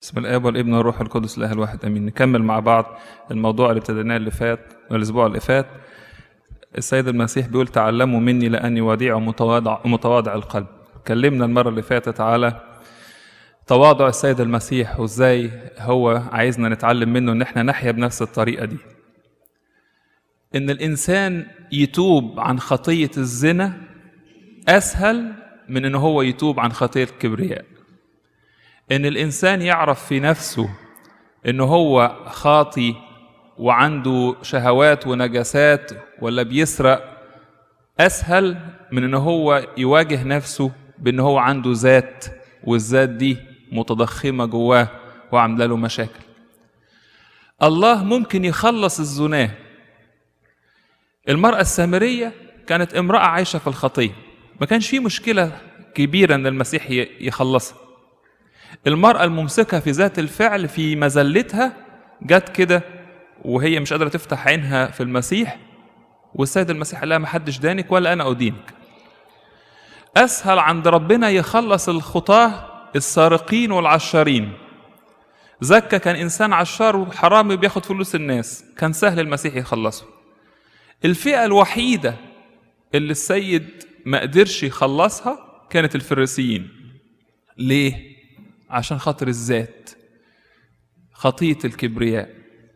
بسم الاب والابن والروح القدس الاله الواحد امين نكمل مع بعض الموضوع اللي ابتديناه اللي فات الاسبوع اللي فات السيد المسيح بيقول تعلموا مني لاني وديع ومتواضع متواضع القلب اتكلمنا المره اللي فاتت على تواضع السيد المسيح وازاي هو عايزنا نتعلم منه ان احنا نحيا بنفس الطريقه دي ان الانسان يتوب عن خطيه الزنا اسهل من ان هو يتوب عن خطيه الكبرياء ان الانسان يعرف في نفسه ان هو خاطي وعنده شهوات ونجاسات ولا بيسرق اسهل من ان هو يواجه نفسه بان هو عنده ذات والذات دي متضخمه جواه وعامله له مشاكل الله ممكن يخلص الزناه المراه السامريه كانت امراه عايشه في الخطيه ما كانش في مشكله كبيره ان المسيح يخلصها المرأة الممسكة في ذات الفعل في مزلتها جت كده وهي مش قادرة تفتح عينها في المسيح والسيد المسيح قال لها محدش دانك ولا أنا أدينك أسهل عند ربنا يخلص الخطاة السارقين والعشارين زكا كان إنسان عشار وحرامي بياخد فلوس الناس كان سهل المسيح يخلصه الفئة الوحيدة اللي السيد ما قدرش يخلصها كانت الفريسيين ليه؟ عشان خاطر الذات خطية الكبرياء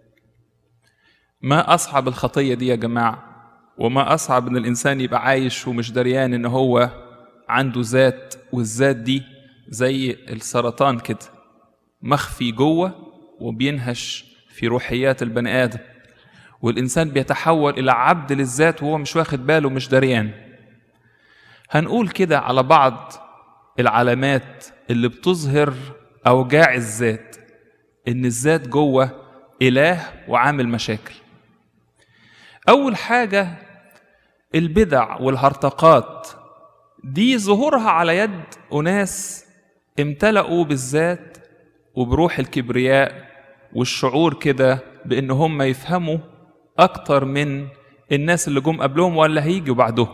ما أصعب الخطية دي يا جماعة وما أصعب إن الإنسان يبقى عايش ومش دريان إن هو عنده ذات والذات دي زي السرطان كده مخفي جوه وبينهش في روحيات البني آدم والإنسان بيتحول إلى عبد للذات وهو مش واخد باله مش دريان هنقول كده على بعض العلامات اللي بتظهر اوجاع الذات ان الذات جوه اله وعامل مشاكل اول حاجه البدع والهرطقات دي ظهورها على يد اناس امتلأوا بالذات وبروح الكبرياء والشعور كده بان هم يفهموا اكتر من الناس اللي جم قبلهم ولا هيجوا بعدهم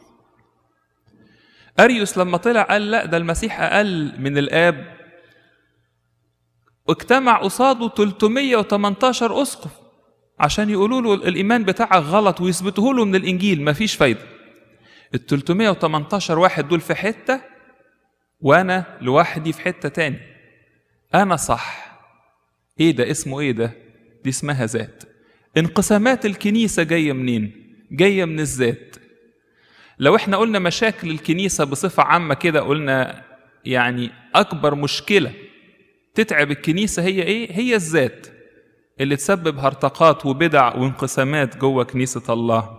أريوس لما طلع قال لا ده المسيح أقل من الآب اجتمع قصاده 318 أسقف عشان يقولوا له الإيمان بتاعك غلط ويثبتوه له من الإنجيل مفيش فايدة ال 318 واحد دول في حتة وأنا لوحدي في حتة تاني أنا صح إيه ده اسمه إيه ده دي اسمها ذات انقسامات الكنيسة جاية منين جاية من الذات لو احنا قلنا مشاكل الكنيسه بصفه عامه كده قلنا يعني اكبر مشكله تتعب الكنيسه هي ايه هي الذات اللي تسبب هرطقات وبدع وانقسامات جوه كنيسه الله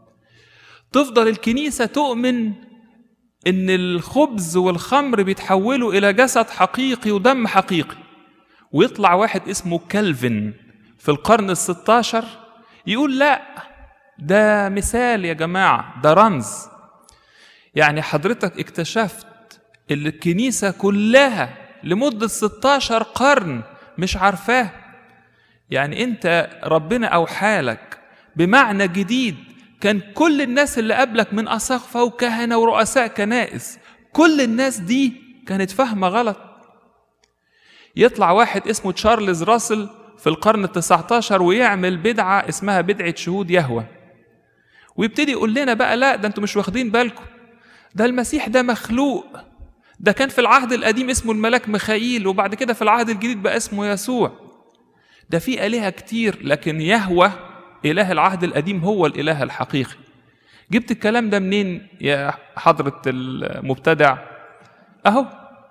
تفضل الكنيسه تؤمن ان الخبز والخمر بيتحولوا الى جسد حقيقي ودم حقيقي ويطلع واحد اسمه كالفن في القرن الستاشر يقول لا ده مثال يا جماعة ده رمز يعني حضرتك اكتشفت اللي الكنيسة كلها لمدة 16 قرن مش عارفاه يعني انت ربنا أوحالك بمعنى جديد كان كل الناس اللي قبلك من أساقفة وكهنة ورؤساء كنائس كل الناس دي كانت فاهمة غلط يطلع واحد اسمه تشارلز راسل في القرن التسعة عشر ويعمل بدعة اسمها بدعة شهود يهوه ويبتدي يقول لنا بقى لا ده انتوا مش واخدين بالكم ده المسيح ده مخلوق ده كان في العهد القديم اسمه الملاك ميخائيل وبعد كده في العهد الجديد بقى اسمه يسوع ده في آلهة كتير لكن يهوه إله العهد القديم هو الإله الحقيقي جبت الكلام ده منين يا حضرة المبتدع أهو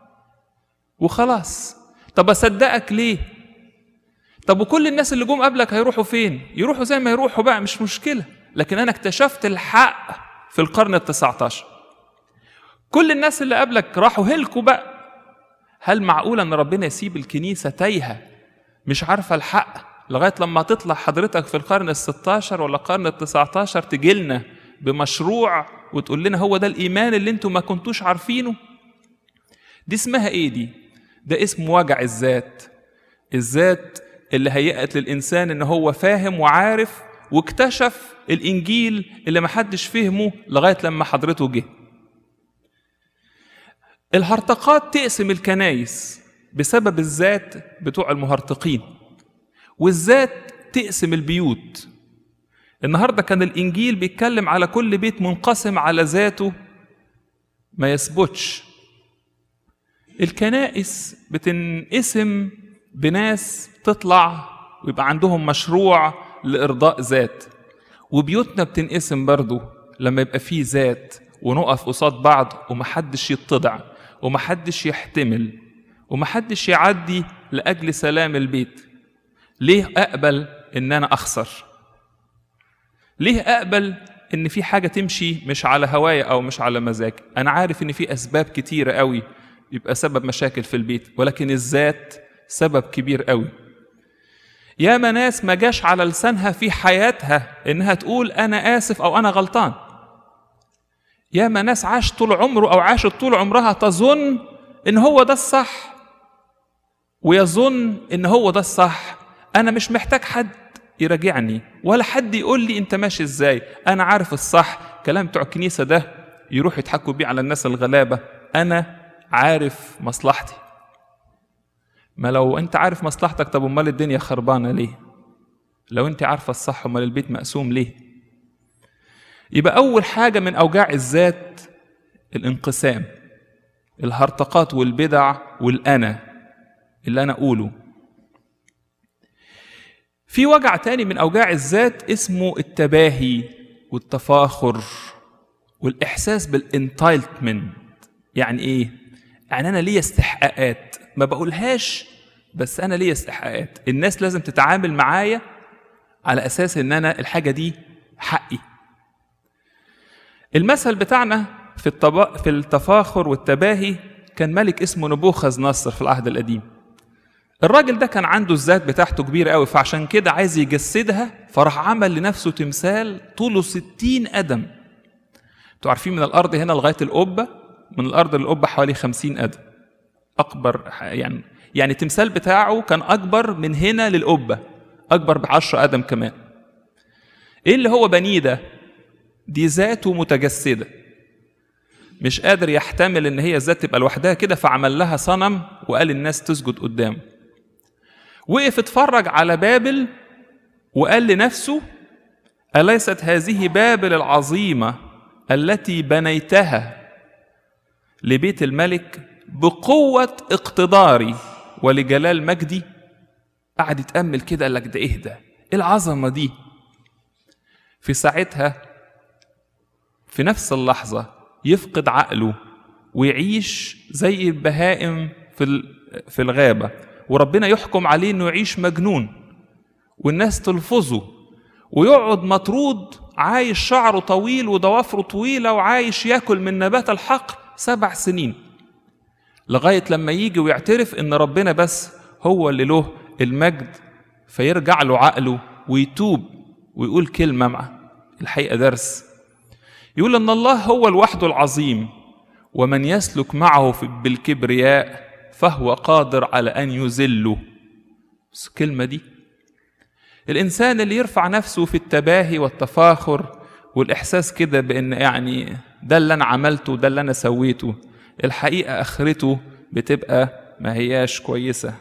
وخلاص طب أصدقك ليه طب وكل الناس اللي جم قبلك هيروحوا فين يروحوا زي ما يروحوا بقى مش مشكله لكن أنا اكتشفت الحق في القرن التسعة عشر كل الناس اللي قبلك راحوا هلكوا بقى هل معقول أن ربنا يسيب الكنيسة تايهة مش عارفة الحق لغاية لما تطلع حضرتك في القرن الستاشر ولا القرن التسعة عشر تجيلنا بمشروع وتقول لنا هو ده الإيمان اللي انتوا ما كنتوش عارفينه دي اسمها ايه دي ده اسم وجع الذات الذات اللي هيئت للإنسان ان هو فاهم وعارف واكتشف الانجيل اللي محدش فهمه لغايه لما حضرته جه الهرطقات تقسم الكنايس بسبب الذات بتوع المهرطقين والذات تقسم البيوت النهارده كان الانجيل بيتكلم على كل بيت منقسم على ذاته ما يثبتش الكنائس بتنقسم بناس تطلع ويبقى عندهم مشروع لإرضاء ذات وبيوتنا بتنقسم برضو لما يبقى فيه ذات ونقف قصاد بعض ومحدش يتضع ومحدش يحتمل ومحدش يعدي لأجل سلام البيت ليه أقبل إن أنا أخسر ليه أقبل إن في حاجة تمشي مش على هوايا أو مش على مزاجي أنا عارف إن في أسباب كتيرة قوي يبقى سبب مشاكل في البيت ولكن الذات سبب كبير قوي ياما ناس ما جاش على لسانها في حياتها انها تقول انا اسف او انا غلطان ياما ناس عاش طول عمره او عاشت طول عمرها تظن ان هو ده الصح ويظن ان هو ده الصح انا مش محتاج حد يراجعني ولا حد يقول لي انت ماشي ازاي انا عارف الصح كلام بتوع الكنيسه ده يروح يضحكوا بيه على الناس الغلابه انا عارف مصلحتي ما لو انت عارف مصلحتك طب امال الدنيا خربانه ليه لو انت عارفه الصح امال البيت مقسوم ليه يبقى اول حاجه من اوجاع الذات الانقسام الهرطقات والبدع والانا اللي انا اقوله في وجع تاني من اوجاع الذات اسمه التباهي والتفاخر والاحساس بالانتايلمنت يعني ايه يعني انا ليا استحقاقات ما بقولهاش بس انا ليا استحقاقات الناس لازم تتعامل معايا على اساس ان انا الحاجه دي حقي المثل بتاعنا في الطبا... في التفاخر والتباهي كان ملك اسمه نبوخذ نصر في العهد القديم الراجل ده كان عنده الذات بتاعته كبيرة قوي فعشان كده عايز يجسدها فراح عمل لنفسه تمثال طوله ستين قدم انتوا عارفين من الأرض هنا لغاية القبة من الأرض للقبة حوالي خمسين قدم أكبر يعني يعني التمثال بتاعه كان أكبر من هنا للقبة أكبر بعشرة قدم كمان إيه اللي هو بنيه ده؟ دي ذاته متجسدة مش قادر يحتمل إن هي ذات تبقى لوحدها كده فعمل لها صنم وقال الناس تسجد قدامه وقف اتفرج على بابل وقال لنفسه أليست هذه بابل العظيمة التي بنيتها لبيت الملك بقوة اقتداري ولجلال مجدي قعد يتأمل كده قال لك ده ايه ده؟ ايه العظمة دي؟ في ساعتها في نفس اللحظة يفقد عقله ويعيش زي البهائم في في الغابة وربنا يحكم عليه انه يعيش مجنون والناس تلفظه ويقعد مطرود عايش شعره طويل وضوافره طويلة وعايش ياكل من نبات الحقل سبع سنين لغاية لما يجي ويعترف إن ربنا بس هو اللي له المجد فيرجع له عقله ويتوب ويقول كلمة مع الحقيقة درس يقول إن الله هو الوحد العظيم ومن يسلك معه بالكبرياء فهو قادر على أن يذله بس الكلمة دي الإنسان اللي يرفع نفسه في التباهي والتفاخر والإحساس كده بأن يعني ده اللي أنا عملته ده اللي أنا سويته الحقيقة آخرته بتبقى ما هياش كويسة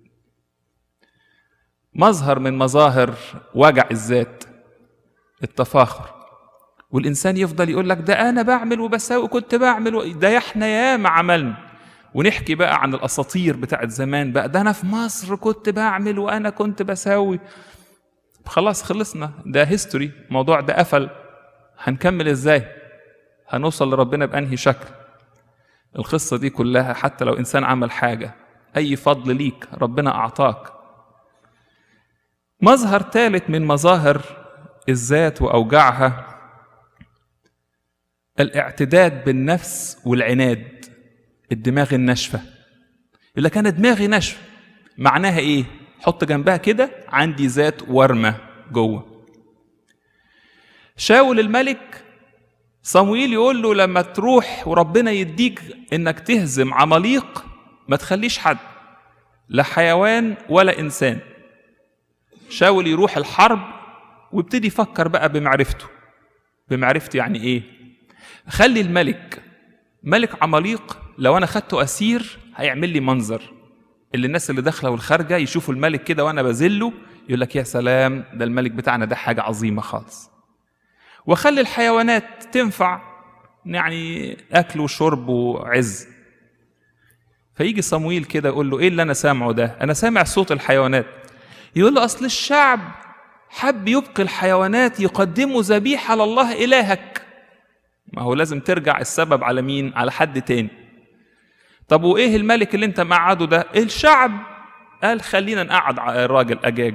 مظهر من مظاهر وجع الذات التفاخر والإنسان يفضل يقول لك ده أنا بعمل وبساوي كنت بعمل و... ده إحنا ياما عملنا ونحكي بقى عن الأساطير بتاعت زمان بقى ده أنا في مصر كنت بعمل وأنا كنت بساوي خلاص خلصنا ده هيستوري الموضوع ده قفل هنكمل ازاي هنوصل لربنا بأنهي شكل القصة دي كلها حتى لو إنسان عمل حاجة أي فضل ليك ربنا أعطاك مظهر ثالث من مظاهر الذات وأوجاعها الاعتداد بالنفس والعناد الدماغ الناشفة يقول لك أنا دماغي ناشفة معناها إيه؟ حط جنبها كده عندي ذات ورمة جوه شاول الملك صمويل يقول له لما تروح وربنا يديك انك تهزم عماليق ما تخليش حد لا حيوان ولا انسان شاول يروح الحرب ويبتدي يفكر بقى بمعرفته بمعرفته يعني ايه خلي الملك ملك عماليق لو انا خدته اسير هيعمل لي منظر اللي الناس اللي داخله والخارجه يشوفوا الملك كده وانا بذله يقول لك يا سلام ده الملك بتاعنا ده حاجه عظيمه خالص واخلي الحيوانات تنفع يعني اكل وشرب وعز فيجي صمويل كده يقول له ايه اللي انا سامعه ده انا سامع صوت الحيوانات يقول له اصل الشعب حب يبقي الحيوانات يقدموا ذبيحه لله الهك ما هو لازم ترجع السبب على مين على حد تاني طب وايه الملك اللي انت مقعده ده الشعب قال خلينا نقعد الراجل اجاج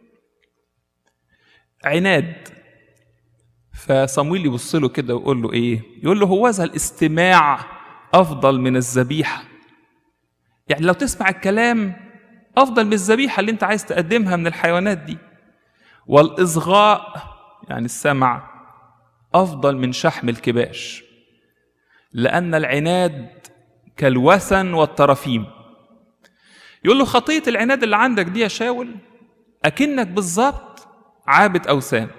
عناد فصمويل يبص له كده ويقول له ايه يقول له هوذا الاستماع افضل من الذبيحه يعني لو تسمع الكلام افضل من الذبيحه اللي انت عايز تقدمها من الحيوانات دي والاصغاء يعني السمع افضل من شحم الكباش لان العناد كالوثن والترافيم يقول له خطيه العناد اللي عندك دي يا شاول اكنك بالظبط عابد اوثان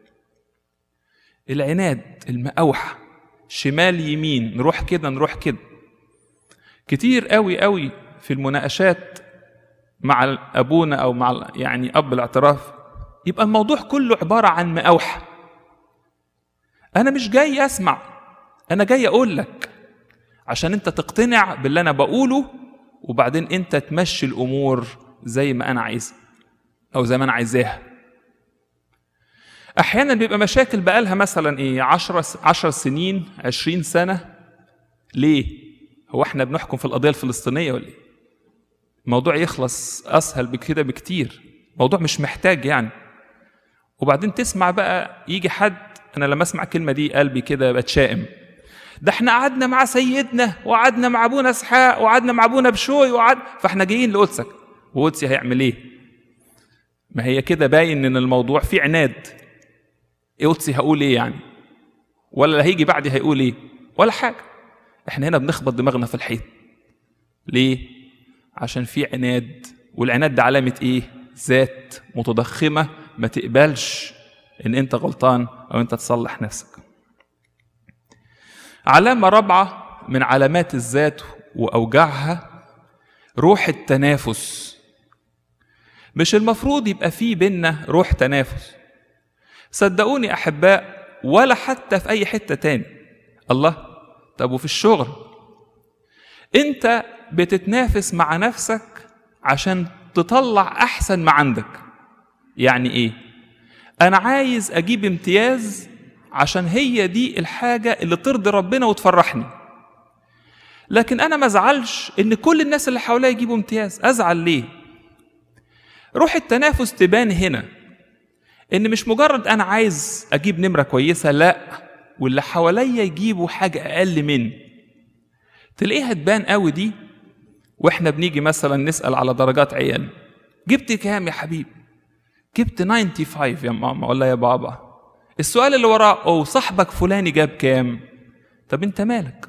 العناد المقاوحه شمال يمين نروح كده نروح كده كتير قوي قوي في المناقشات مع ابونا او مع يعني اب الاعتراف يبقى الموضوع كله عباره عن مقاوحه انا مش جاي اسمع انا جاي اقول لك عشان انت تقتنع باللي انا بقوله وبعدين انت تمشي الامور زي ما انا عايزها او زي ما انا عايزاها احيانا بيبقى مشاكل بقالها مثلا ايه عشرة عشر سنين عشرين سنة ليه هو احنا بنحكم في القضية الفلسطينية ولا ايه الموضوع يخلص اسهل بكده بكتير موضوع مش محتاج يعني وبعدين تسمع بقى يجي حد انا لما اسمع الكلمة دي قلبي كده بتشائم ده احنا قعدنا مع سيدنا وقعدنا مع ابونا اسحاق وقعدنا مع ابونا بشوي وقعد فاحنا جايين لقدسك وقدسي هيعمل ايه ما هي كده باين ان الموضوع فيه عناد قدسي هقول ايه يعني ولا اللي هيجي بعدي هيقول ايه ولا حاجه احنا هنا بنخبط دماغنا في الحيط ليه عشان في عناد والعناد ده علامه ايه ذات متضخمه ما تقبلش ان انت غلطان او انت تصلح نفسك علامه رابعه من علامات الذات واوجاعها روح التنافس مش المفروض يبقى في بينا روح تنافس صدقوني احباء ولا حتى في اي حته تاني الله طب وفي الشغل انت بتتنافس مع نفسك عشان تطلع احسن ما عندك يعني ايه انا عايز اجيب امتياز عشان هي دي الحاجه اللي ترضي ربنا وتفرحني لكن انا ما ازعلش ان كل الناس اللي حواليا يجيبوا امتياز ازعل ليه روح التنافس تبان هنا ان مش مجرد انا عايز اجيب نمره كويسه لا واللي حواليا يجيبوا حاجه اقل مني تلاقيها تبان قوي دي واحنا بنيجي مثلا نسال على درجات عيال جبت كام يا حبيبي جبت 95 يا ماما ولا يا بابا السؤال اللي وراه او صاحبك فلاني جاب كام طب انت مالك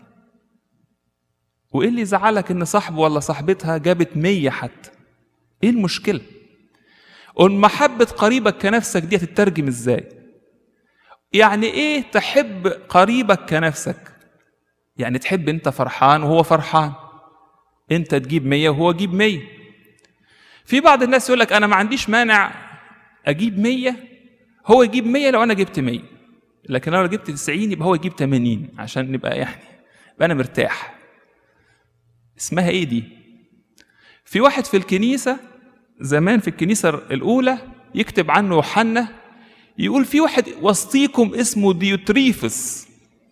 وايه اللي يزعلك ان صاحبه ولا صاحبتها جابت 100 حتى ايه المشكله قول محبة قريبك كنفسك دي هتترجم ازاي؟ يعني ايه تحب قريبك كنفسك؟ يعني تحب انت فرحان وهو فرحان انت تجيب مية وهو يجيب مية في بعض الناس يقول لك انا ما عنديش مانع اجيب مية هو يجيب مية لو انا جبت مية لكن لو جبت 90 يبقى هو يجيب 80 عشان نبقى يعني يبقى انا مرتاح اسمها ايه دي في واحد في الكنيسه زمان في الكنيسة الأولى يكتب عنه يوحنا يقول في واحد وسطيكم اسمه ديوتريفس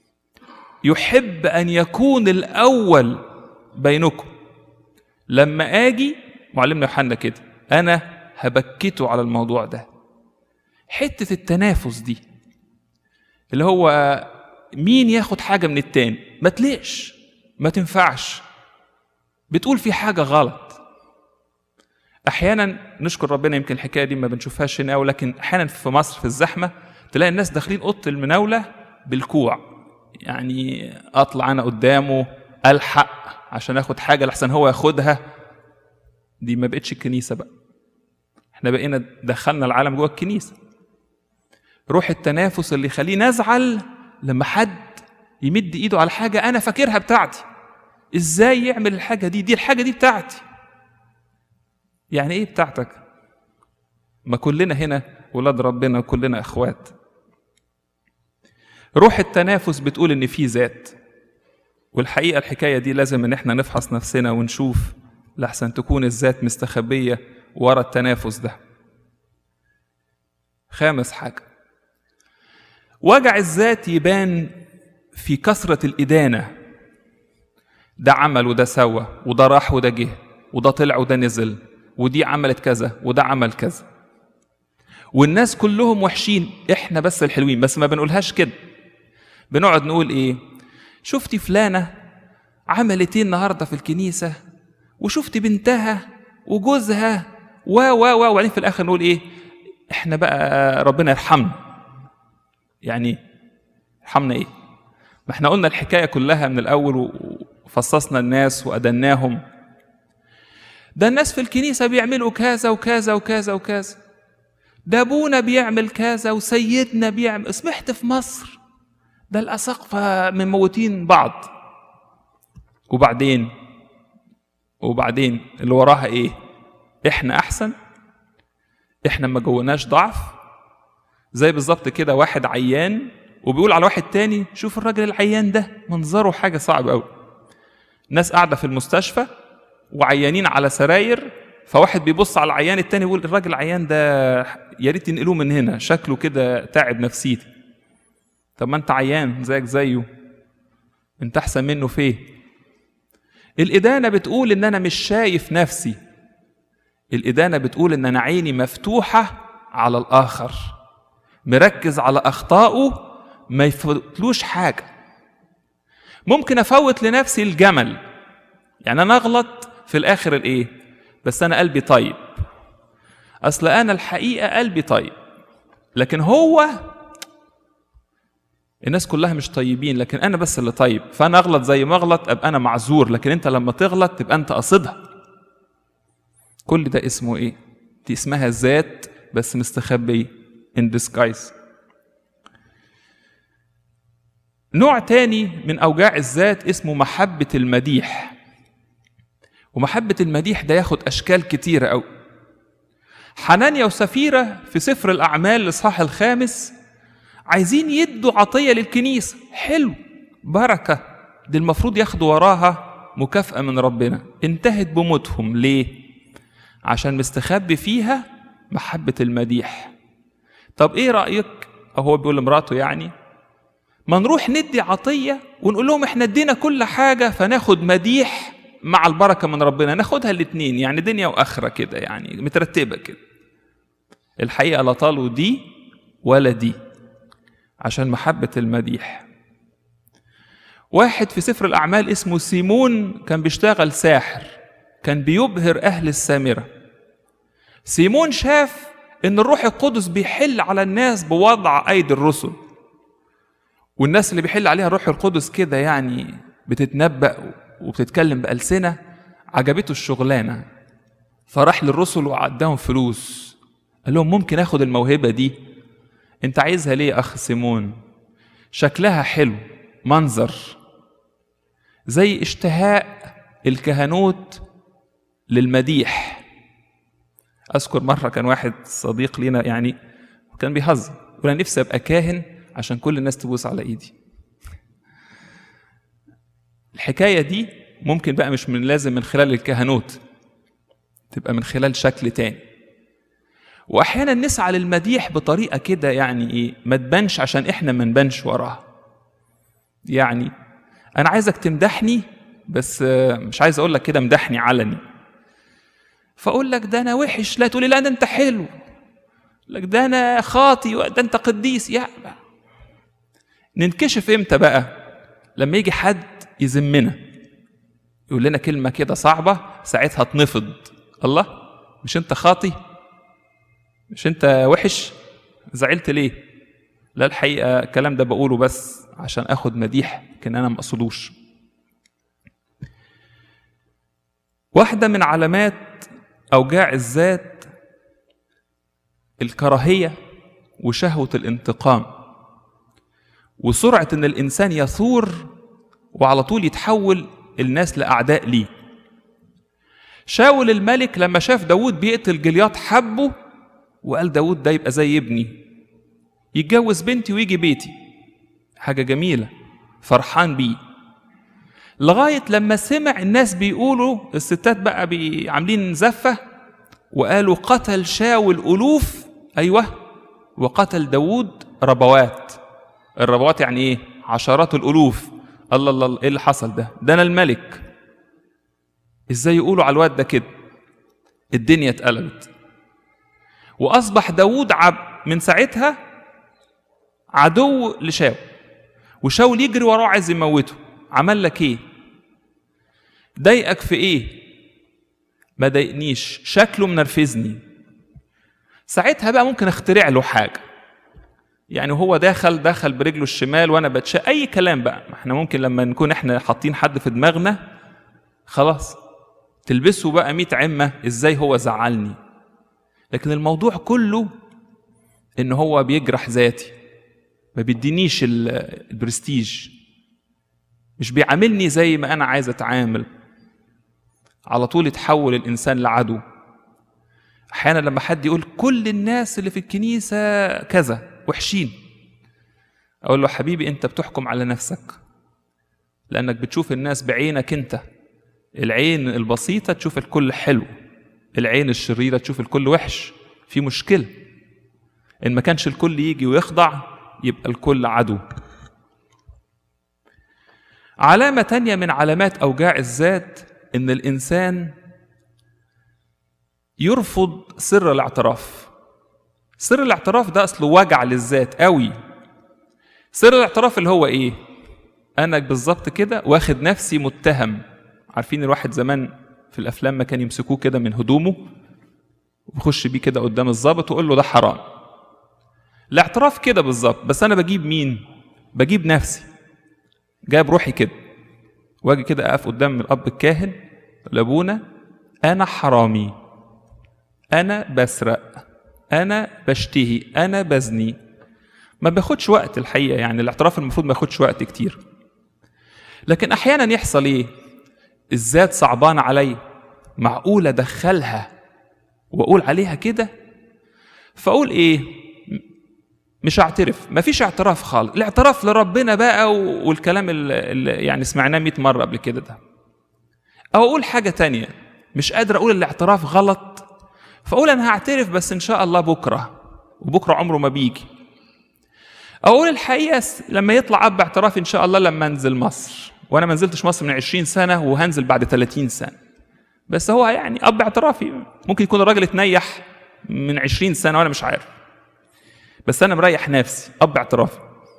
يحب أن يكون الأول بينكم لما آجي معلمنا يوحنا كده أنا هبكته على الموضوع ده حتة التنافس دي اللي هو مين ياخد حاجة من التاني ما تليقش ما تنفعش بتقول في حاجة غلط احيانا نشكر ربنا يمكن الحكايه دي ما بنشوفهاش هنا ولكن احيانا في مصر في الزحمه تلاقي الناس داخلين اوضه المناوله بالكوع يعني اطلع انا قدامه الحق عشان اخد حاجه لحسن هو ياخدها دي ما بقتش الكنيسه بقى احنا بقينا دخلنا العالم جوه الكنيسه روح التنافس اللي يخليني ازعل لما حد يمد ايده على حاجه انا فاكرها بتاعتي ازاي يعمل الحاجه دي دي الحاجه دي بتاعتي يعني ايه بتاعتك ما كلنا هنا ولاد ربنا وكلنا اخوات روح التنافس بتقول ان في ذات والحقيقه الحكايه دي لازم ان احنا نفحص نفسنا ونشوف لحسن تكون الذات مستخبيه ورا التنافس ده خامس حاجه وجع الذات يبان في كثره الادانه ده عمل وده سوى وده راح وده جه وده طلع وده نزل ودي عملت كذا وده عمل كذا والناس كلهم وحشين احنا بس الحلوين بس ما بنقولهاش كده بنقعد نقول ايه شفتي فلانة عملت ايه النهارده في الكنيسة وشفت بنتها وجوزها و و و وبعدين في الاخر نقول ايه احنا بقى ربنا يرحمنا يعني يرحمنا ايه ما احنا قلنا الحكاية كلها من الاول وفصصنا الناس وأدناهم ده الناس في الكنيسة بيعملوا كذا وكذا وكذا وكذا ده ابونا بيعمل كذا وسيدنا بيعمل سمحت في مصر ده الأساقفة مموتين بعض وبعدين وبعدين اللي وراها ايه احنا احسن احنا ما جوناش ضعف زي بالظبط كده واحد عيان وبيقول على واحد تاني شوف الراجل العيان ده منظره حاجة صعبة قوي ناس قاعدة في المستشفى وعيانين على سراير فواحد بيبص على العيان التاني يقول الراجل العيان ده يا ريت تنقلوه من هنا شكله كده تعب نفسيتي طب ما انت عيان زيك زيه انت احسن منه فيه الإدانة بتقول إن أنا مش شايف نفسي الإدانة بتقول إن أنا عيني مفتوحة على الآخر مركز على أخطائه ما يفوتلوش حاجة ممكن أفوت لنفسي الجمل يعني أنا أغلط في الآخر الإيه بس أنا قلبي طيب أصل أنا الحقيقة قلبي طيب لكن هو الناس كلها مش طيبين لكن انا بس اللي طيب فانا اغلط زي ما اغلط ابقى انا معذور لكن انت لما تغلط تبقى انت قصدها كل ده اسمه ايه دي اسمها ذات بس مستخبي in disguise نوع تاني من اوجاع الذات اسمه محبه المديح ومحبه المديح ده ياخد اشكال كتيره قوي حنانيا وسفيره في سفر الاعمال الاصحاح الخامس عايزين يدوا عطية للكنيسة حلو بركة دي المفروض ياخدوا وراها مكافأة من ربنا انتهت بموتهم ليه؟ عشان مستخبي فيها محبة المديح طب ايه رأيك؟ هو بيقول لمراته يعني ما نروح ندي عطية ونقول لهم احنا ادينا كل حاجة فناخد مديح مع البركة من ربنا ناخدها الاتنين يعني دنيا وآخرة كده يعني مترتبة كده الحقيقة لا طالوا دي ولا دي عشان محبة المديح واحد في سفر الأعمال اسمه سيمون كان بيشتغل ساحر كان بيبهر أهل السامرة سيمون شاف إن الروح القدس بيحل على الناس بوضع أيدي الرسل والناس اللي بيحل عليها الروح القدس كده يعني بتتنبأ وبتتكلم بألسنة عجبته الشغلانة فراح للرسل وعداهم فلوس قال لهم ممكن اخد الموهبة دي انت عايزها ليه اخ سيمون شكلها حلو منظر زي اشتهاء الكهنوت للمديح اذكر مره كان واحد صديق لينا يعني كان بيهزر يقول انا نفسي ابقى كاهن عشان كل الناس تبوس على ايدي الحكايه دي ممكن بقى مش من لازم من خلال الكهنوت تبقى من خلال شكل تاني واحيانا نسعى للمديح بطريقه كده يعني ايه ما تبانش عشان احنا ما نبانش وراها يعني انا عايزك تمدحني بس مش عايز اقول لك كده مدحني علني فاقول لك ده انا وحش لا تقولي لا ده انت حلو لك ده انا خاطي ده انت قديس يا ننكشف امتى بقى لما يجي حد يذمنا يقول لنا كلمه كده صعبه ساعتها تنفض الله مش انت خاطي مش انت وحش زعلت ليه لا الحقيقه الكلام ده بقوله بس عشان اخد مديح لكن انا ما اقصدوش واحده من علامات اوجاع الذات الكراهيه وشهوه الانتقام وسرعه ان الانسان يثور وعلى طول يتحول الناس لاعداء ليه شاول الملك لما شاف داود بيقتل جلياط حبه وقال داود ده يبقى زي ابني يتجوز بنتي ويجي بيتي حاجة جميلة فرحان بيه لغاية لما سمع الناس بيقولوا الستات بقى بي- عاملين زفة وقالوا قتل شاول ألوف أيوه وقتل داود ربوات الربوات يعني إيه عشرات الألوف الله الله الله، إيه اللي حصل ده ده أنا الملك إزاي يقولوا على الواد ده كده الدنيا اتقلبت وأصبح داود عب من ساعتها عدو لشاول وشاول يجري وراه عايز يموته عمل لك ايه ضايقك في ايه ما ضايقنيش شكله منرفزني ساعتها بقى ممكن اخترع له حاجه يعني هو داخل دخل برجله الشمال وانا بتشاء اي كلام بقى ما احنا ممكن لما نكون احنا حاطين حد في دماغنا خلاص تلبسه بقى ميت عمه ازاي هو زعلني لكن الموضوع كله ان هو بيجرح ذاتي ما بيدينيش ال- البرستيج مش بيعاملني زي ما انا عايز اتعامل على طول يتحول الانسان لعدو احيانا لما حد يقول كل الناس اللي في الكنيسه كذا وحشين اقول له حبيبي انت بتحكم على نفسك لانك بتشوف الناس بعينك انت العين البسيطه تشوف الكل حلو العين الشريره تشوف الكل وحش في مشكله ان ما كانش الكل يجي ويخضع يبقى الكل عدو علامة تانية من علامات أوجاع الذات إن الإنسان يرفض سر الاعتراف سر الاعتراف ده أصله وجع للذات قوي سر الاعتراف اللي هو إيه أنا بالظبط كده واخد نفسي متهم عارفين الواحد زمان في الأفلام ما كان يمسكوه كده من هدومه ويخش بيه كده قدام الضابط ويقول له ده حرام الاعتراف كده بالظبط بس انا بجيب مين بجيب نفسي جايب روحي كده واجي كده اقف قدام الاب الكاهن لابونا انا حرامي انا بسرق انا بشتهي انا بزني ما بياخدش وقت الحقيقه يعني الاعتراف المفروض ما ياخدش وقت كتير لكن احيانا يحصل ايه الذات صعبانه عليا معقول ادخلها واقول عليها كده فاقول ايه مش هعترف مفيش اعتراف خالص الاعتراف لربنا بقى و- والكلام اللي يعني سمعناه 100 مرة قبل كده ده أو أقول حاجة تانية مش قادر أقول الاعتراف غلط فأقول أنا هعترف بس إن شاء الله بكرة وبكرة عمره ما بيجي أو أقول الحقيقة س- لما يطلع أب اعتراف إن شاء الله لما أنزل مصر وأنا ما نزلتش مصر من 20 سنة وهنزل بعد 30 سنة بس هو يعني أب اعترافي ممكن يكون الراجل اتنيح من 20 سنة وأنا مش عارف بس انا مريح نفسي اب اعترافي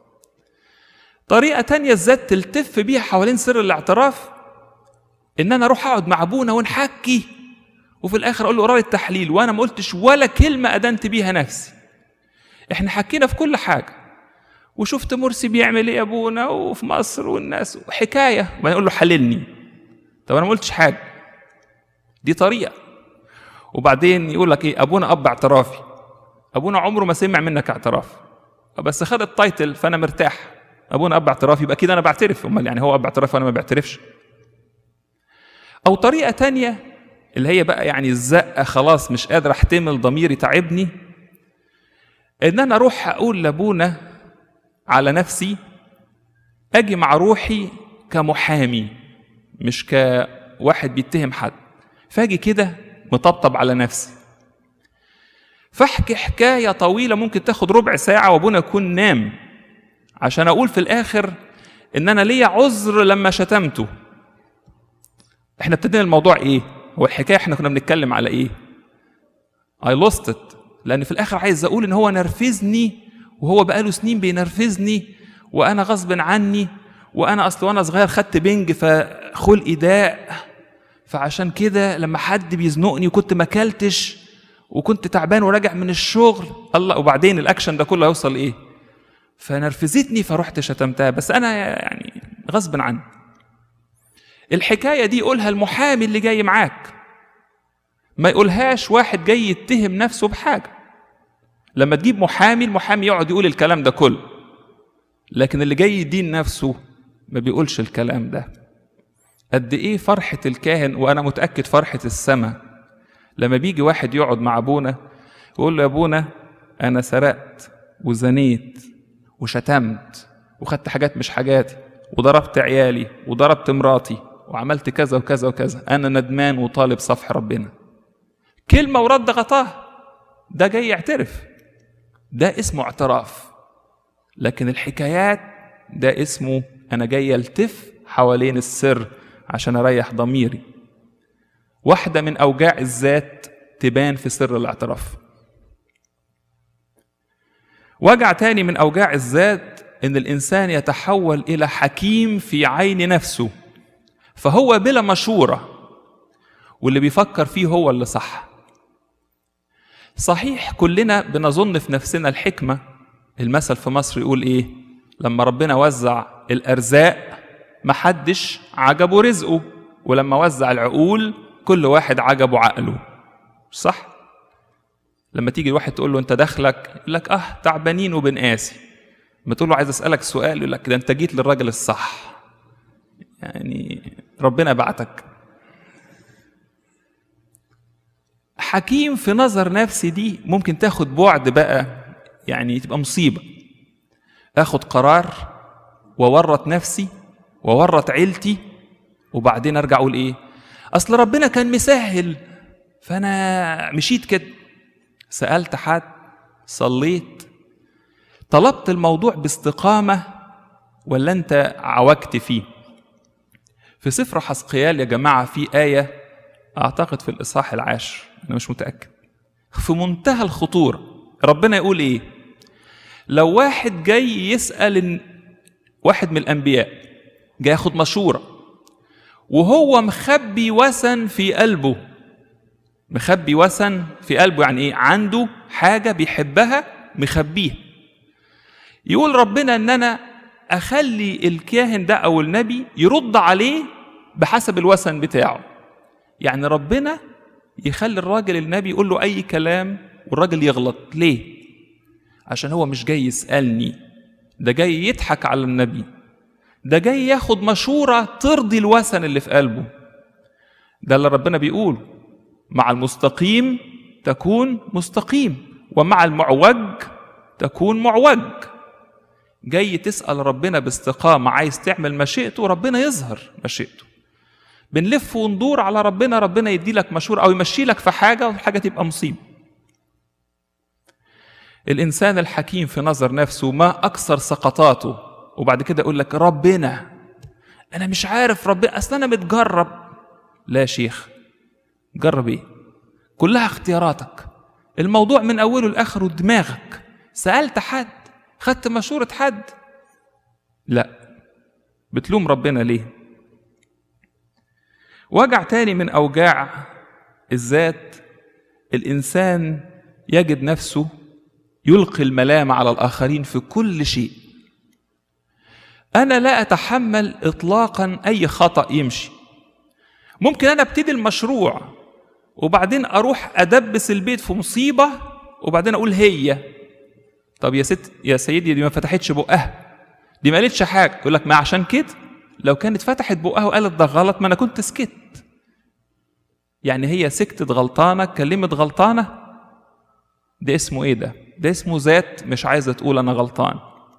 طريقه تانية الذات تلتف بيها حوالين سر الاعتراف ان انا اروح اقعد مع ابونا ونحكي وفي الاخر اقول له قرار التحليل وانا ما قلتش ولا كلمه ادنت بيها نفسي احنا حكينا في كل حاجه وشفت مرسي بيعمل ايه يا ابونا وفي مصر والناس حكايه وبعدين اقول له حللني طب انا ما قلتش حاجه دي طريقه وبعدين يقول لك ايه ابونا اب اعترافي ابونا عمره ما سمع منك اعتراف بس خد التايتل فانا مرتاح ابونا اب اعتراف يبقى كده انا بعترف امال يعني هو اب اعتراف وانا ما بعترفش او طريقه تانية اللي هي بقى يعني الزقه خلاص مش قادر احتمل ضميري تعبني ان انا اروح اقول لابونا على نفسي اجي مع روحي كمحامي مش كواحد بيتهم حد فاجي كده مطبطب على نفسي فاحكي حكايه طويله ممكن تاخد ربع ساعه وابونا يكون نام عشان اقول في الاخر ان انا ليا عذر لما شتمته احنا ابتدينا الموضوع ايه هو الحكايه احنا كنا بنتكلم على ايه اي لوست ات لان في الاخر عايز اقول ان هو نرفزني وهو بقاله سنين بينرفزني وانا غصب عني وانا اصل وانا صغير خدت بنج فخلقي ضاق فعشان كده لما حد بيزنقني وكنت ما اكلتش وكنت تعبان وراجع من الشغل الله وبعدين الاكشن ده كله هيوصل ايه فنرفزتني فرحت شتمتها بس انا يعني غصب عني الحكايه دي قولها المحامي اللي جاي معاك ما يقولهاش واحد جاي يتهم نفسه بحاجه لما تجيب محامي المحامي يقعد يقول الكلام ده كله لكن اللي جاي يدين نفسه ما بيقولش الكلام ده قد ايه فرحة الكاهن وانا متأكد فرحة السماء لما بيجي واحد يقعد مع ابونا ويقول له يا ابونا انا سرقت وزنيت وشتمت وخدت حاجات مش حاجاتي وضربت عيالي وضربت مراتي وعملت كذا وكذا وكذا انا ندمان وطالب صفح ربنا كلمة ورد غطاه ده جاي يعترف ده اسمه اعتراف لكن الحكايات ده اسمه انا جاي التف حوالين السر عشان اريح ضميري واحده من اوجاع الذات تبان في سر الاعتراف وجع تاني من اوجاع الذات ان الانسان يتحول الى حكيم في عين نفسه فهو بلا مشوره واللي بيفكر فيه هو اللي صح صحيح كلنا بنظن في نفسنا الحكمه المثل في مصر يقول ايه لما ربنا وزع الارزاق محدش عجبه رزقه ولما وزع العقول كل واحد عجبه عقله صح لما تيجي واحد تقول له انت دخلك يقول لك اه تعبانين وبنقاسي لما تقول له عايز اسالك سؤال يقول لك ده انت جيت للراجل الصح يعني ربنا بعتك حكيم في نظر نفسي دي ممكن تاخد بعد بقى يعني تبقى مصيبه اخد قرار وورط نفسي وورط عيلتي وبعدين ارجع اقول ايه اصل ربنا كان مسهل فانا مشيت كده سالت حد صليت طلبت الموضوع باستقامه ولا انت عوجت فيه في سفر حسقيال يا جماعه في ايه اعتقد في الاصحاح العاشر انا مش متاكد في منتهى الخطوره ربنا يقول ايه لو واحد جاي يسال واحد من الانبياء جاي ياخد مشوره وهو مخبي وثن في قلبه مخبي وثن في قلبه يعني ايه عنده حاجه بيحبها مخبيها يقول ربنا ان انا اخلي الكاهن ده او النبي يرد عليه بحسب الوثن بتاعه يعني ربنا يخلي الراجل النبي يقول له اي كلام والراجل يغلط ليه عشان هو مش جاي يسالني ده جاي يضحك على النبي ده جاي ياخد مشورة ترضي الوثن اللي في قلبه ده اللي ربنا بيقوله مع المستقيم تكون مستقيم ومع المعوج تكون معوج جاي تسأل ربنا باستقامة عايز تعمل مشيئته ربنا يظهر مشيئته بنلف وندور على ربنا ربنا يدي لك مشورة أو يمشي لك في حاجة والحاجة تبقى مصيبة الإنسان الحكيم في نظر نفسه ما أكثر سقطاته وبعد كده يقول لك ربنا انا مش عارف ربنا اصل انا متجرب لا يا شيخ جرب ايه كلها اختياراتك الموضوع من اوله لاخره دماغك سالت حد خدت مشوره حد لا بتلوم ربنا ليه وجع تاني من اوجاع الذات الانسان يجد نفسه يلقي الملام على الاخرين في كل شيء انا لا اتحمل اطلاقا اي خطا يمشي ممكن انا ابتدي المشروع وبعدين اروح ادبس البيت في مصيبه وبعدين اقول هي طب يا ست يا سيدي دي ما فتحتش بقها دي ما قالتش حاجه يقول لك ما عشان كده لو كانت فتحت بقها وقالت ده غلط ما انا كنت سكت يعني هي سكتت غلطانه كلمت غلطانه ده اسمه ايه ده ده اسمه ذات مش عايزه تقول انا غلطان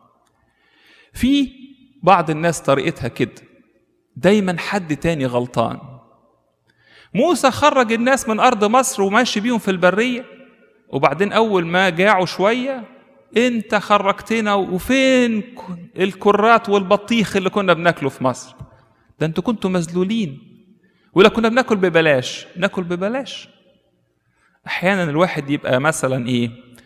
في بعض الناس طريقتها كده دايما حد تاني غلطان موسى خرج الناس من ارض مصر وماشي بيهم في البريه وبعدين اول ما جاعوا شويه انت خرجتنا وفين الكرات والبطيخ اللي كنا بناكله في مصر ده انتوا كنتوا مذلولين ولا كنا بناكل ببلاش ناكل ببلاش احيانا الواحد يبقى مثلا ايه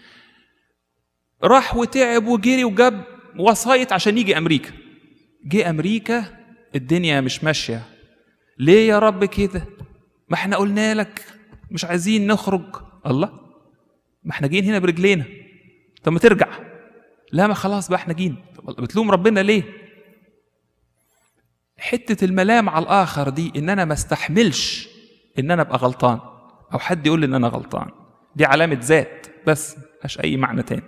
راح وتعب وجري وجاب وسايط عشان يجي امريكا جه امريكا الدنيا مش ماشيه ليه يا رب كده ما احنا قلنا لك مش عايزين نخرج الله ما احنا جايين هنا برجلينا طب ما ترجع لا ما خلاص بقى احنا جايين بتلوم ربنا ليه حته الملام على الاخر دي ان انا ما استحملش ان انا ابقى غلطان او حد يقول لي ان انا غلطان دي علامه ذات بس ملهاش اي معنى تاني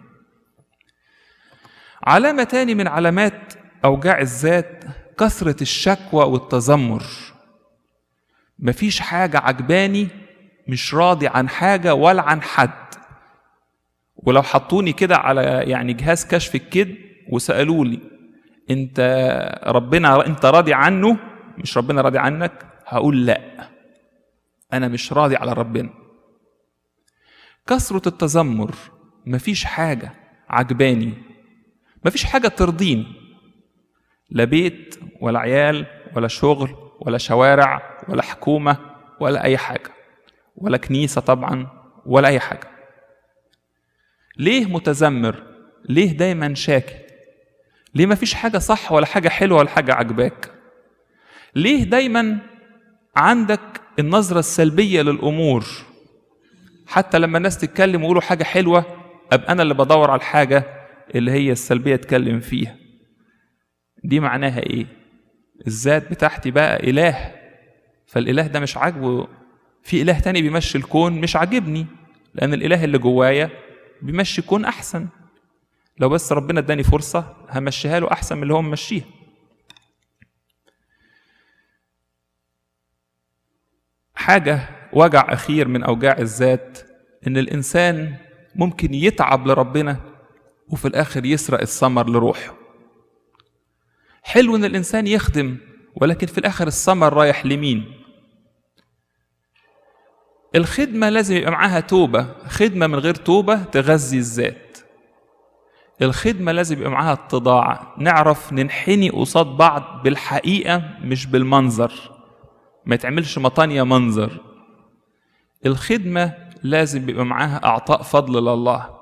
علامه تاني من علامات اوجاع الذات كثره الشكوى والتذمر مفيش حاجة عجباني مش راضي عن حاجة ولا عن حد ولو حطوني كده على يعني جهاز كشف الكذب وسألوا لي انت ربنا انت راضي عنه مش ربنا راضي عنك هقول لا انا مش راضي على ربنا كثرة التذمر مفيش حاجة عجباني مفيش حاجة ترضيني لا بيت ولا عيال ولا شغل ولا شوارع ولا حكومة ولا أي حاجة ولا كنيسة طبعا ولا أي حاجة ليه متذمر ليه دايما شاكي ليه مفيش حاجة صح ولا حاجة حلوة ولا حاجة عجباك ليه دايما عندك النظرة السلبية للأمور حتى لما الناس تتكلم ويقولوا حاجة حلوة أبقى أنا اللي بدور على الحاجة اللي هي السلبية أتكلم فيها دي معناها إيه؟ الذات بتاعتي بقى إله فالإله ده مش عاجبه في إله تاني بيمشي الكون مش عاجبني لأن الإله اللي جوايا بيمشي الكون أحسن لو بس ربنا اداني فرصة همشيها له أحسن من اللي هو ممشيها حاجة وجع أخير من أوجاع الذات إن الإنسان ممكن يتعب لربنا وفي الآخر يسرق الثمر لروحه حلو إن الإنسان يخدم ولكن في الآخر الثمر رايح لمين الخدمة لازم يبقى معاها توبة خدمة من غير توبة تغذي الذات الخدمة لازم يبقى معاها اتضاع نعرف ننحني قصاد بعض بالحقيقة مش بالمنظر ما يتعملش مطانية منظر الخدمة لازم يبقى معاها أعطاء فضل لله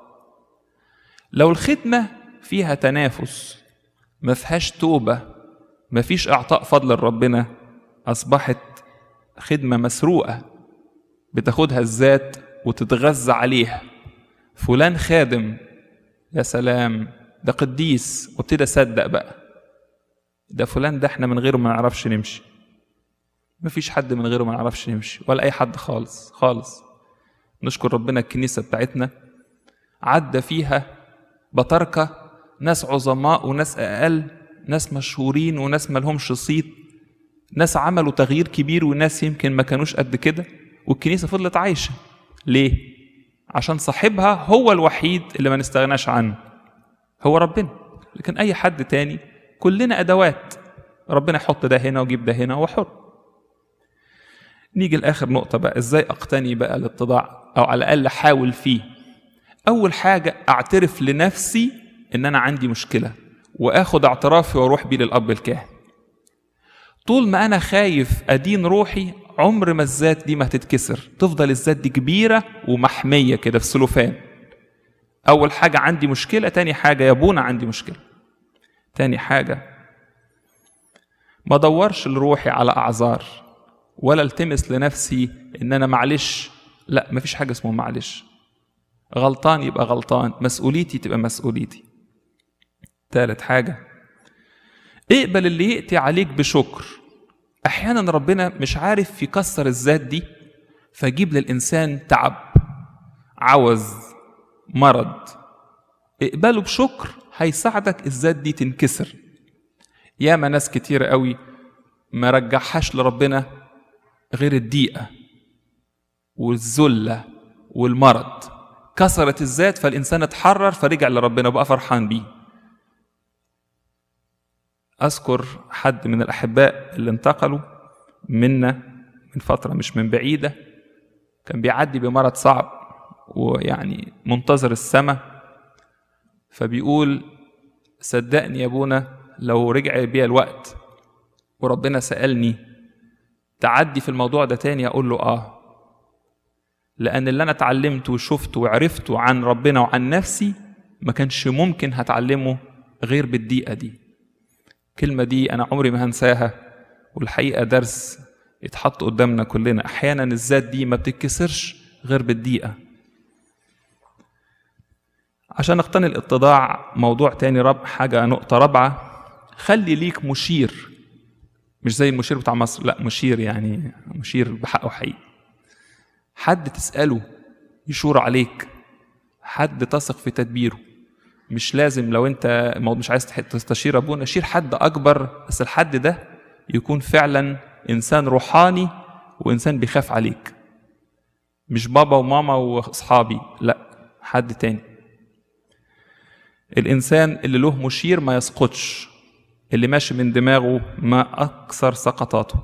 لو الخدمة فيها تنافس ما فيهاش توبة ما فيش إعطاء فضل لربنا أصبحت خدمة مسروقة بتاخدها الذات وتتغذى عليها فلان خادم يا سلام ده قديس وابتدي اصدق بقى ده فلان ده احنا من غيره ما نعرفش نمشي مفيش حد من غيره ما نعرفش نمشي ولا اي حد خالص خالص نشكر ربنا الكنيسه بتاعتنا عدى فيها بطركه ناس عظماء وناس اقل ناس مشهورين وناس مالهمش صيت ناس عملوا تغيير كبير وناس يمكن ما كانوش قد كده والكنيسه فضلت عايشه ليه عشان صاحبها هو الوحيد اللي ما نستغناش عنه هو ربنا لكن اي حد تاني كلنا ادوات ربنا يحط ده هنا ويجيب ده هنا هو حر نيجي لاخر نقطه بقى ازاي اقتني بقى الاتضاع او على الاقل احاول فيه اول حاجه اعترف لنفسي ان انا عندي مشكله واخد اعترافي واروح بيه للاب الكاهن طول ما انا خايف ادين روحي عمر ما الذات دي ما هتتكسر تفضل الذات دي كبيره ومحميه كده في سلوفان اول حاجه عندي مشكله تاني حاجه يا ابونا عندي مشكله تاني حاجه ما ادورش لروحي على اعذار ولا التمس لنفسي ان انا معلش لا مفيش حاجه اسمه معلش غلطان يبقى غلطان مسؤوليتي تبقى مسؤوليتي تالت حاجه اقبل اللي يأتي عليك بشكر احيانا ربنا مش عارف يكسر الذات دي فيجيب للانسان تعب عوز مرض اقبله بشكر هيساعدك الذات دي تنكسر ياما ناس كتير قوي ما رجعهاش لربنا غير الضيقه والذله والمرض كسرت الذات فالانسان اتحرر فرجع لربنا وبقى فرحان بيه اذكر حد من الاحباء اللي انتقلوا منا من فتره مش من بعيده كان بيعدي بمرض صعب ويعني منتظر السماء فبيقول صدقني يا ابونا لو رجع بيا الوقت وربنا سالني تعدي في الموضوع ده تاني اقول له اه لان اللي انا اتعلمته وشفته وعرفته عن ربنا وعن نفسي ما كانش ممكن هتعلمه غير بالدقيقه دي الكلمة دي أنا عمري ما هنساها والحقيقة درس يتحط قدامنا كلنا أحيانا الذات دي ما بتتكسرش غير بالدقيقة عشان نقتني الاتضاع موضوع تاني رب حاجة نقطة رابعة خلي ليك مشير مش زي المشير بتاع مصر لا مشير يعني مشير بحقه حقيقي حد تسأله يشور عليك حد تثق في تدبيره مش لازم لو انت مش عايز تستشير ابونا شير حد اكبر بس الحد ده يكون فعلا انسان روحاني وانسان بيخاف عليك مش بابا وماما واصحابي لا حد تاني الانسان اللي له مشير ما يسقطش اللي ماشي من دماغه ما اكثر سقطاته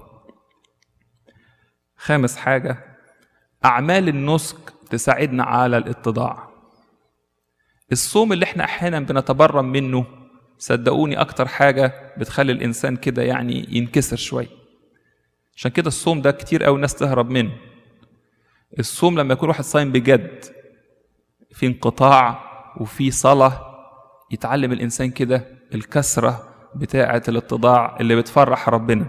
خامس حاجه اعمال النسك تساعدنا على الاتضاع الصوم اللي احنا احيانا بنتبرم منه صدقوني اكتر حاجه بتخلي الانسان كده يعني ينكسر شويه عشان كده الصوم ده كتير قوي ناس تهرب منه الصوم لما يكون واحد صايم بجد في انقطاع وفي صلاه يتعلم الانسان كده الكسره بتاعه الاتضاع اللي بتفرح ربنا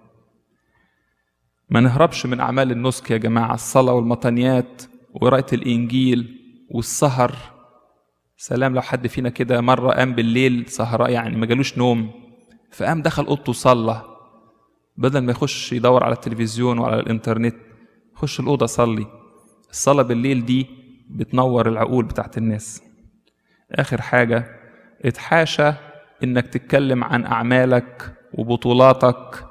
ما نهربش من اعمال النسك يا جماعه الصلاه والمطنيات وقراءه الانجيل والسهر سلام لو حد فينا كده مره قام بالليل سهراء يعني ما جالوش نوم فقام دخل اوضته وصلى بدل ما يخش يدور على التلفزيون وعلى الانترنت خش الاوضه صلي الصلاه بالليل دي بتنور العقول بتاعت الناس اخر حاجه اتحاشى انك تتكلم عن اعمالك وبطولاتك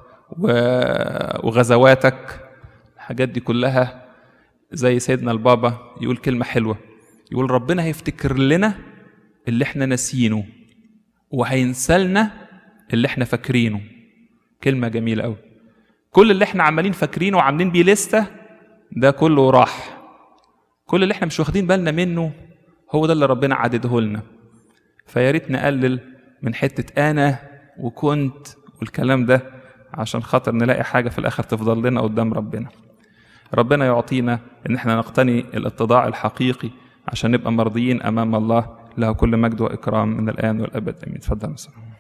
وغزواتك الحاجات دي كلها زي سيدنا البابا يقول كلمه حلوه يقول ربنا هيفتكر لنا اللي احنا ناسيينه وهينسلنا اللي احنا فاكرينه كلمه جميله قوي كل اللي احنا عمالين فاكرينه وعاملين بيه لسته ده كله راح كل اللي احنا مش واخدين بالنا منه هو ده اللي ربنا عدده لنا فيا ريت نقلل من حته انا وكنت والكلام ده عشان خاطر نلاقي حاجه في الاخر تفضل لنا قدام ربنا ربنا يعطينا ان احنا نقتني الاتضاع الحقيقي عشان نبقى مرضيين امام الله له كل مجد واكرام من الان والابد امين اتفضل